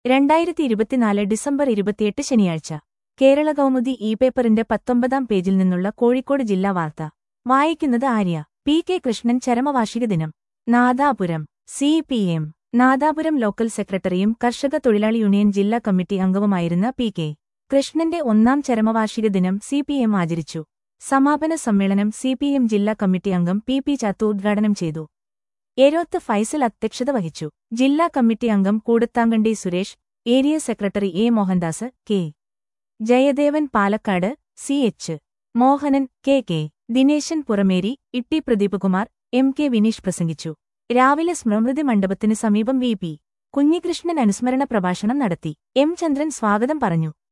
രണ്ടായിരത്തി ഇരുപത്തിനാല് ഡിസംബർ ഇരുപത്തിയെട്ട് ശനിയാഴ്ച കേരള കൗമുദി ഇ പേപ്പറിന്റെ പത്തൊമ്പതാം പേജിൽ നിന്നുള്ള കോഴിക്കോട് ജില്ലാ വാർത്ത വായിക്കുന്നത് ആര്യ പി കെ കൃഷ്ണൻ ചരമവാർഷിക ദിനം Nadapuram C P M Nadapuram local സെക്രട്ടറിയും കർഷക തൊഴിലാളി യൂണിയൻ ജില്ലാ കമ്മിറ്റി അംഗവുമായിരുന്ന പി കെ കൃഷ്ണന്റെ ഒന്നാം ചരമവാർഷിക ദിനം സി പി എം ആചരിച്ചു സമാപന സമ്മേളനം സി പി എം ജില്ലാ കമ്മിറ്റി അംഗം പി പി ചാത്തു ഉദ്ഘാടനം ചെയ്തു എരോത്ത് ഫൈസൽ അധ്യക്ഷത വഹിച്ചു ജില്ലാ കമ്മിറ്റി അംഗം Koodathamkandi Suresh area secretary A Mohandas K Jayadevan Palakkad C H Mohanan K K Dineshan Purameri Itti Pradeepkumar M K Vineesh പ്രസംഗിച്ചു രാവിലെ സ്മൃതി മണ്ഡപത്തിന് സമീപം വി പി കുഞ്ഞികൃഷ്ണൻ അനുസ്മരണ പ്രഭാഷണം നടത്തി എം ചന്ദ്രൻ സ്വാഗതം പറഞ്ഞു